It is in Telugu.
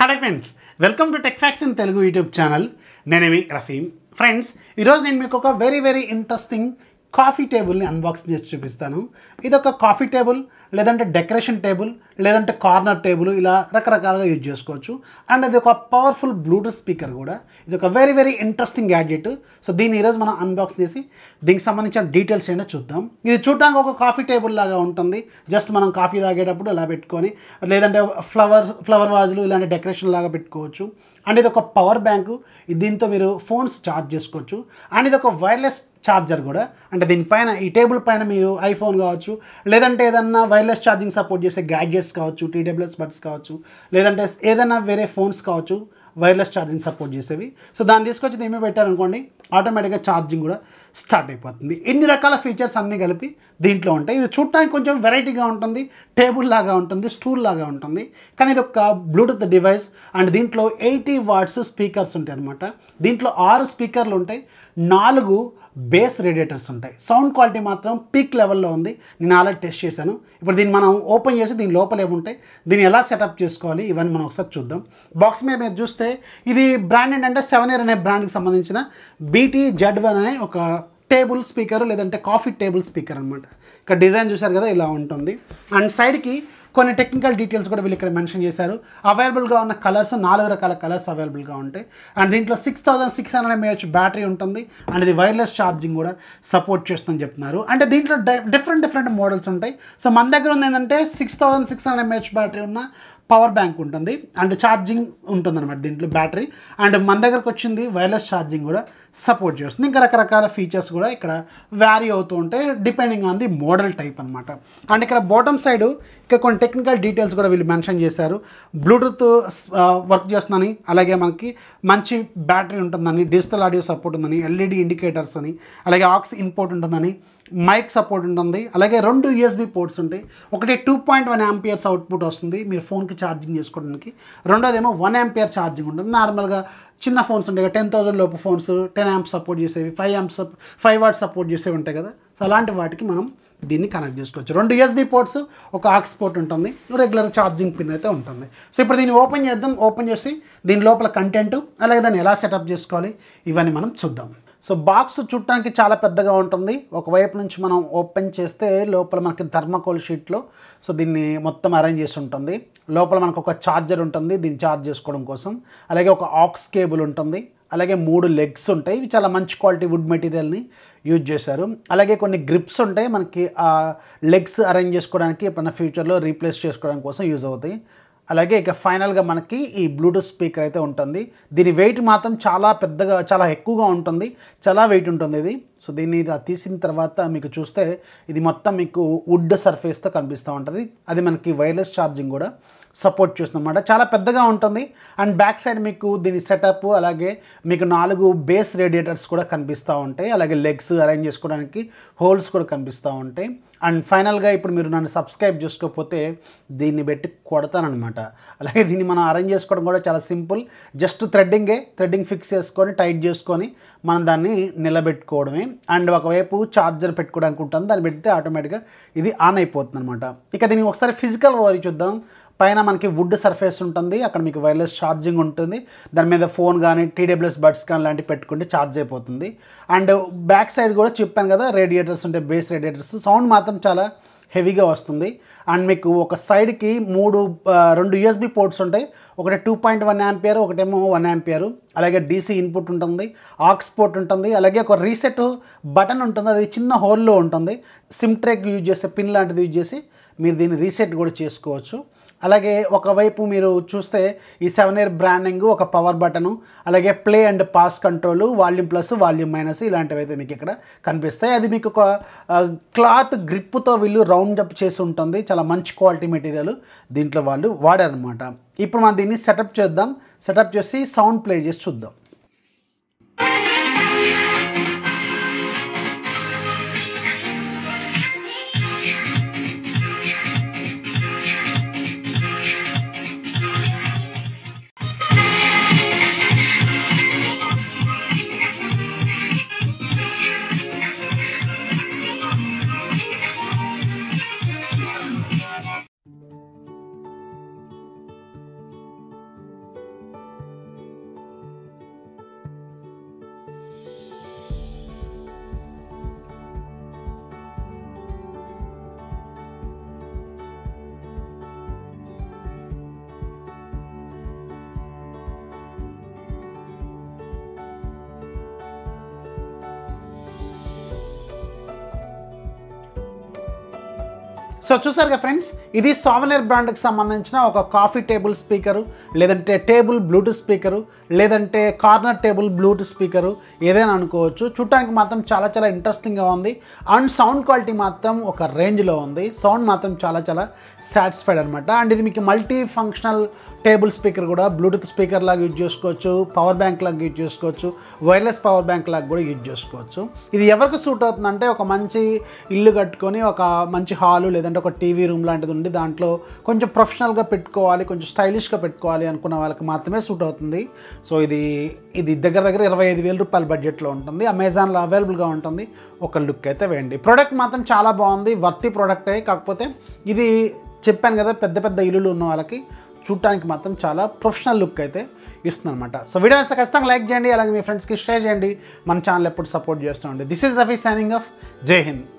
hello friends welcome to tech facts in Telugu YouTube channel నేనేమి రఫీమ్ ఫ్రెండ్స్ ఈరోజు నేను మీకు ఒక వెరీ వెరీ ఇంట్రెస్టింగ్ కాఫీ టేబుల్ని అన్బాక్స్ చేసి చూపిస్తాను ఇది ఒక కాఫీ టేబుల్ లేదంటే డెకరేషన్ టేబుల్ లేదంటే కార్నర్ టేబుల్ ఇలా రకరకాలుగా యూజ్ చేసుకోవచ్చు అండ్ ఇది ఒక పవర్ఫుల్ బ్లూటూత్ స్పీకర్ కూడా ఇది ఒక very very interesting gadget so దీన్ని ఈరోజు మనం అన్బాక్స్ చేసి దీనికి సంబంధించిన డీటెయిల్స్ ఏంటో చూద్దాం ఇది చూడడానికి ఒక కాఫీ టేబుల్ లాగా ఉంటుంది జస్ట్ మనం కాఫీ తాగేటప్పుడు ఇలా పెట్టుకొని లేదంటే ఫ్లవర్స్ ఫ్లవర్ వాజులు ఇలాంటి డెకరేషన్ లాగా పెట్టుకోవచ్చు అండ్ ఇది ఒక పవర్ బ్యాంకు దీంతో మీరు ఫోన్స్ ఛార్జ్ చేసుకోవచ్చు అండ్ ఇది ఒక వైర్లెస్ ఛార్జర్ కూడా అంటే దీనిపైన ఈ టేబుల్ పైన మీరు ఐఫోన్ కావచ్చు లేదంటే ఏదన్నా వైర్లెస్ ఛార్జింగ్ సపోర్ట్ చేసే గ్యాడ్జెట్స్ కావచ్చు టీడబ్ల్యూఎస్ బడ్స్ కావచ్చు లేదంటే ఏదైనా వేరే ఫోన్స్ కావచ్చు వైర్లెస్ ఛార్జింగ్ సపోర్ట్ చేసేవి సో దాన్ని తీసుకొచ్చి దీని మీద పెట్టారనుకోండి ఆటోమేటిక్గా ఛార్జింగ్ కూడా స్టార్ట్ అయిపోతుంది ఇన్ని రకాల ఫీచర్స్ అన్నీ కలిపి దీంట్లో ఉంటాయి ఇది చూడటానికి కొంచెం వెరైటీగా ఉంటుంది టేబుల్ లాగా ఉంటుంది స్టూల్ లాగా ఉంటుంది కానీ ఇది ఒక బ్లూటూత్ డివైస్ అండ్ దీంట్లో ఎయిటీ వాట్స్ స్పీకర్స్ ఉంటాయి అనమాట దీంట్లో ఆరు స్పీకర్లు ఉంటాయి నాలుగు బేస్ రేడియేటర్స్ ఉంటాయి సౌండ్ క్వాలిటీ మాత్రం పీక్ లెవెల్లో ఉంది నేను ఆల్రెడీ టెస్ట్ చేశాను ఇప్పుడు దీన్ని మనం ఓపెన్ చేసి దీని లోపల ఏముంటాయి దీన్ని ఎలా సెటప్ చేసుకోవాలి ఇవన్నీ మనం ఒకసారి చూద్దాం బాక్స్ మీద మీరు చూస్తే ఇది బ్రాండ్ ఏంటంటే సెవెన్ ఇయర్ అనే బ్రాండ్కి సంబంధించిన బీటీ జెడ్ వన్ అనే ఒక టేబుల్ స్పీకర్ లేదంటే కాఫీ టేబుల్ స్పీకర్ అనమాట ఇక్కడ డిజైన్ చూసారు కదా ఇలా ఉంటుంది అండ్ సైడ్కి కొన్ని టెక్నికల్ డీటెయిల్స్ కూడా వీళ్ళు ఇక్కడ మెన్షన్ చేశారు అవైలబుల్గా ఉన్న కలర్స్ నాలుగు రకాల కలర్స్ అవైలబుల్గా ఉంటాయి అండ్ దీంట్లో six thousand six hundred mAh battery ఉంటుంది అండ్ ఇది వైర్లెస్ ఛార్జింగ్ కూడా సపోర్ట్ చేస్తుందని చెప్తున్నారు అంటే దీంట్లో డిఫరెంట్ డిఫరెంట్ మోడల్స్ ఉంటాయి సో మన దగ్గర ఉంది ఏంటంటే six thousand six hundred mAh battery ఉన్న పవర్ బ్యాంక్ ఉంటుంది అండ్ ఛార్జింగ్ ఉంటుంది అనమాట దీంట్లో బ్యాటరీ అండ్ మన దగ్గరకు వచ్చింది వైర్లెస్ ఛార్జింగ్ కూడా సపోర్ట్ చేస్తుంది ఇంకా రకరకాల ఫీచర్స్ కూడా ఇక్కడ వ్యారీ అవుతూ ఉంటాయి depending on the model type అనమాట అండ్ ఇక్కడ బాటమ్ సైడ్ ఇక్కడ కొన్ని టెక్నికల్ డీటెయిల్స్ కూడా వీళ్ళు మెన్షన్ చేశారు బ్లూటూత్ వర్క్ చేస్తుందని అలాగే మనకి మంచి బ్యాటరీ ఉంటుందని డిజిటల్ ఆడియో సపోర్ట్ ఉందని ఎల్ఈడి ఇండికేటర్స్ అని అలాగే ఆక్స్ ఇన్పోర్ట్ ఉంటుందని మైక్ సపోర్ట్ ఉంటుంది అలాగే రెండు యూఎస్బి పోర్ట్స్ ఉంటాయి ఒకటి two point one amperes output వస్తుంది మీరు ఫోన్కి ఛార్జింగ్ చేసుకోవడానికి రెండోదేమో వన్ యాంపియర్ ఛార్జింగ్ ఉంటుంది నార్మల్గా చిన్న ఫోన్స్ ఉంటాయి కదా టెన్ థౌసండ్ లోపు ఫోన్స్ టెన్ యాంప్స్ సపోర్ట్ చేసేవి five amps five watt support చేసేవి ఉంటాయి కదా సో అలాంటి వాటికి మనం దీన్ని కనెక్ట్ చేసుకోవచ్చు రెండు యూఎస్బీ పోర్ట్స్ ఒక ఆక్స్ పోర్ట్ ఉంటుంది రెగ్యులర్ ఛార్జింగ్ పిన్ అయితే ఉంటుంది సో ఇప్పుడు దీన్ని ఓపెన్ చేద్దాం ఓపెన్ చేసి దీని లోపల కంటెంట్ అలాగే దాన్ని ఎలా సెటప్ చేసుకోవాలి ఇవన్నీ మనం చూద్దాం సో బాక్స్ చుట్టానికి చాలా పెద్దగా ఉంటుంది ఒకవైపు నుంచి మనం ఓపెన్ చేస్తే లోపల మనకి థర్మకోల్ షీట్లో సో దీన్ని మొత్తం అరేంజ్ చేసి ఉంటుంది లోపల మనకు ఒక ఛార్జర్ ఉంటుంది దీన్ని ఛార్జ్ చేసుకోవడం కోసం అలాగే ఒక ఆక్స్ కేబుల్ ఉంటుంది అలాగే మూడు లెగ్స్ ఉంటాయి ఇవి చాలా మంచి క్వాలిటీ వుడ్ మెటీరియల్ని యూజ్ చేశారు అలాగే కొన్ని గ్రిప్స్ ఉంటాయి మనకి ఆ లెగ్స్ అరేంజ్ చేసుకోవడానికి ఎప్పుడైనా ఫ్యూచర్లో రీప్లేస్ చేసుకోవడం కోసం యూజ్ అవుతాయి అలాగే ఇక ఫైనల్గా మనకి ఈ బ్లూటూత్ స్పీకర్ అయితే ఉంటుంది దీని వెయిట్ మాత్రం చాలా పెద్దగా చాలా ఎక్కువగా ఉంటుంది చాలా వెయిట్ ఉంటుంది ఇది సో దీన్ని ఇది తీసిన తర్వాత మీకు చూస్తే ఇది మొత్తం మీకు వుడ్ సర్ఫేస్తో కనిపిస్తూ ఉంటుంది అది మనకి వైర్లెస్ ఛార్జింగ్ కూడా సపోర్ట్ చేస్తుందన్నమాట చాలా పెద్దగా ఉంటుంది అండ్ బ్యాక్ సైడ్ మీకు దీని సెటప్ అలాగే మీకు నాలుగు బేస్ రేడియేటర్స్ కూడా కనిపిస్తూ ఉంటాయి అలాగే లెగ్స్ అరేంజ్ చేసుకోవడానికి హోల్స్ కూడా కనిపిస్తూ ఉంటాయి అండ్ ఫైనల్గా ఇప్పుడు మీరు నన్ను సబ్స్క్రైబ్ చేసుకోకపోతే దీన్ని పెట్టి కొడతానమాట అలాగే దీన్ని మనం అరేంజ్ చేసుకోవడం కూడా చాలా సింపుల్ జస్ట్ థ్రెడ్డింగే థ్రెడ్డింగ్ ఫిక్స్ చేసుకొని టైట్ చేసుకొని మనం దాన్ని నిలబెట్టుకోవడమే అండ్ ఒకవైపు ఛార్జర్ పెట్టుకోవడానికి ఉంటుంది దాన్ని పెడితే ఆటోమేటిక్గా ఇది ఆన్ అయిపోతుంది అనమాట ఇక దీనికి ఒకసారి ఫిజికల్ ఓవర్ చూద్దాం పైన మనకి వుడ్ సర్ఫేస్ ఉంటుంది అక్కడ మీకు వైర్లెస్ ఛార్జింగ్ ఉంటుంది దాని మీద ఫోన్ కానీ టీడబ్ల్యూఎస్ బడ్స్ కానీ లాంటివి పెట్టుకుంటే ఛార్జ్ అయిపోతుంది అండ్ బ్యాక్ సైడ్ కూడా చెప్పాను కదా రేడియేటర్స్ ఉంటాయి బేస్ రేడియేటర్స్ సౌండ్ మాత్రం చాలా హెవీగా వస్తుంది అండ్ మీకు ఒక సైడ్కి మూడు రెండు యూఎస్బి పోర్ట్స్ ఉంటాయి ఒకటి టూ పాయింట్ వన్ యాంపియర్ ఒకటేమో వన్ యాంపియర్ అలాగే డీసీ ఇన్పుట్ ఉంటుంది ఆక్స్ పోర్ట్ ఉంటుంది అలాగే ఒక రీసెట్ బటన్ ఉంటుంది అది చిన్న హోల్లో ఉంటుంది సిమ్ ట్రేక్ యూజ్ చేసే పిన్ లాంటిది యూజ్ చేసి మీరు దీన్ని రీసెట్ కూడా చేసుకోవచ్చు అలాగే ఒకవైపు మీరు చూస్తే ఈ సెవెన్ ఇయర్ బ్రాండింగ్ ఒక పవర్ బటను అలాగే play and pause control volume plus volume minus ఇలాంటివి అయితే మీకు ఇక్కడ కనిపిస్తాయి అది మీకు ఒక క్లాత్ గ్రిప్తో వీళ్ళు రౌండ్ అప్ చేసి ఉంటుంది చాలా మంచి క్వాలిటీ మెటీరియల్ దీంట్లో వాళ్ళు వాడారనమాట ఇప్పుడు మనం దీన్ని సెటప్ చేద్దాం సెటప్ చేసి సౌండ్ ప్లే చేసి చూద్దాం సో చూసారుగా ఫ్రెండ్స్ ఇది సోవనర్ బ్రాండ్కి సంబంధించిన ఒక కాఫీ టేబుల్ స్పీకరు లేదంటే టేబుల్ బ్లూటూత్ స్పీకరు లేదంటే కార్నర్ టేబుల్ బ్లూటూత్ స్పీకరు ఏదైనా అనుకోవచ్చు చూడటానికి మాత్రం చాలా చాలా ఇంట్రెస్టింగ్గా ఉంది అండ్ సౌండ్ క్వాలిటీ మాత్రం ఒక రేంజ్లో ఉంది సౌండ్ మాత్రం చాలా చాలా సాటిస్ఫైడ్ అనమాట అండ్ ఇది మీకు మల్టీ ఫంక్షనల్ టేబుల్ స్పీకర్ కూడా బ్లూటూత్ స్పీకర్ లాగా యూజ్ చేసుకోవచ్చు పవర్ బ్యాంక్ లాగా యూజ్ చేసుకోవచ్చు వైర్లెస్ పవర్ బ్యాంక్ లాగా కూడా యూజ్ చేసుకోవచ్చు ఇది ఎవరికి సూట్ అవుతుందంటే ఒక మంచి ఇల్లు కట్టుకొని ఒక మంచి హాలు లేదంటే ఒక టీవీ రూమ్ లాంటిది ఉండి దాంట్లో కొంచెం ప్రొఫెషనల్గా పెట్టుకోవాలి కొంచెం స్టైలిష్గా పెట్టుకోవాలి అనుకున్న వాళ్ళకి మాత్రమే సూట్ అవుతుంది సో ఇది ఇది దగ్గర దగ్గర ఇరవై ఐదు వేల రూపాయల బడ్జెట్లో ఉంటుంది అమెజాన్లో అవైలబుల్గా ఉంటుంది ఒక లుక్ అయితే వేయండి ప్రోడక్ట్ మాత్రం చాలా బాగుంది వర్తి ప్రోడక్టే కాకపోతే ఇది చెప్పాను కదా పెద్ద పెద్ద ఇల్లులు ఉన్న వాళ్ళకి చూడటానికి మాత్రం చాలా ప్రొఫెషనల్ లుక్ అయితే ఇస్తుంది అనమాట సో వీడియో వస్తే ఖచ్చితంగా లైక్ చేయండి అలాగే మీ ఫ్రెండ్స్కి షేర్ చేయండి మన ఛానల్ ఎప్పుడు సపోర్ట్ చేస్తూ ఉండి this is Rafi signing off జై హింద్